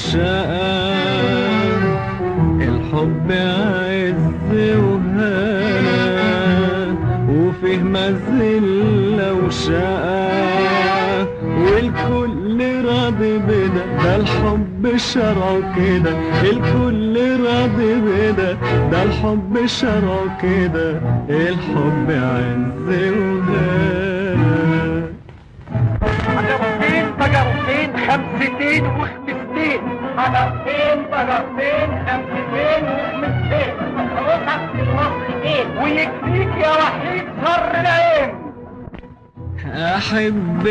وشقى الحب عز وهنا وفيه مذلة وشقى والكل راضي بدا ده الحب شرع كده الكل راضي بدا ده الحب شرع كده الحب عز وهنا عجرتين بجرتين خمستين وخمستين عجرتين بجرتين خمستين وخمستين خلصك في المصريين ويكفيك يا وحيد شر العين أحب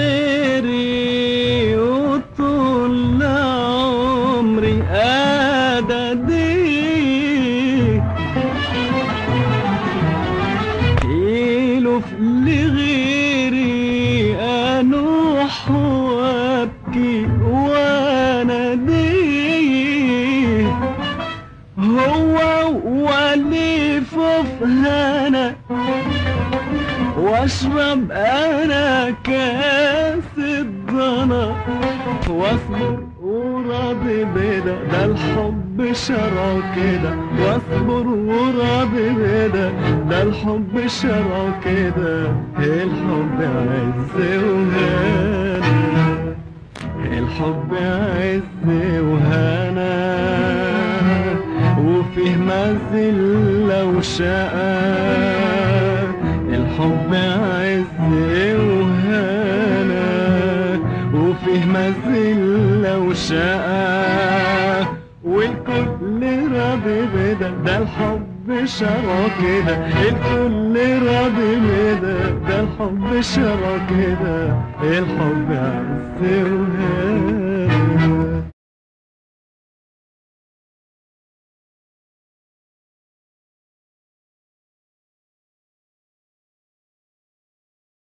طيري وطول عمري أددي يلف لغيري أنوح وأبكي وأنادي هو وليف في هنا واشرب انا كاس الضنا واصبر وراضي بدا ده الحب شرع كده واصبر وراضي بدا ده الحب شرع كده الحب عز وهنا الحب عز وهنا وفيه مذلة وشقى الحب عز وهنا وفيه مذلة وشقى والكل راضي بدا ده الحب شرع كده الكل راضي بدا ده الحب شرع كده الحب عز وهنا